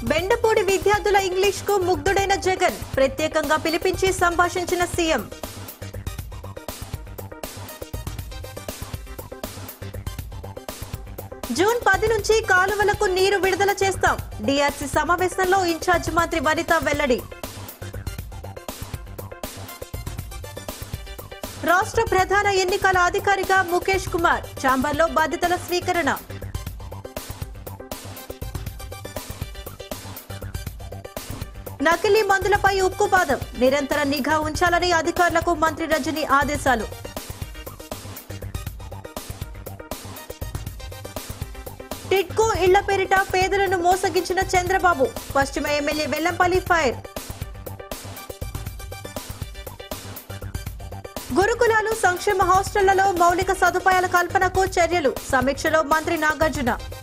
బెండపూడి విద్యార్థుల ఇంగ్లీష్ కు ముగ్ధుడైన జగన్ ప్రత్యేకంగా పిలిపించి సంభాషించిన సీఎం జూన్ పది నుంచి కాలువలకు నీరు విడుదల చేస్తాం డిఆర్సీ సమావేశంలో ఇన్ఛార్జ్ మంత్రి వనిత వెల్లడి రాష్ట్ర ప్రధాన ఎన్నికల అధికారిగా ముఖేష్ కుమార్ చాంబర్లో బాధ్యతల స్వీకరణ నకిలీ మందులపై ఉక్కుపాదం నిరంతర నిఘా ఉంచాలని అధికారులకు మంత్రి రజని ఆదేశాలు టిడ్కో ఇళ్ల పేరిట పేదలను మోసగించిన చంద్రబాబు పశ్చిమ ఎమ్మెల్యే వెల్లంపల్లి ఫైర్ గురుకులాలు సంక్షేమ హాస్టళ్లలో మౌలిక సదుపాయాల కల్పనకు చర్యలు సమీక్షలో మంత్రి నాగార్జున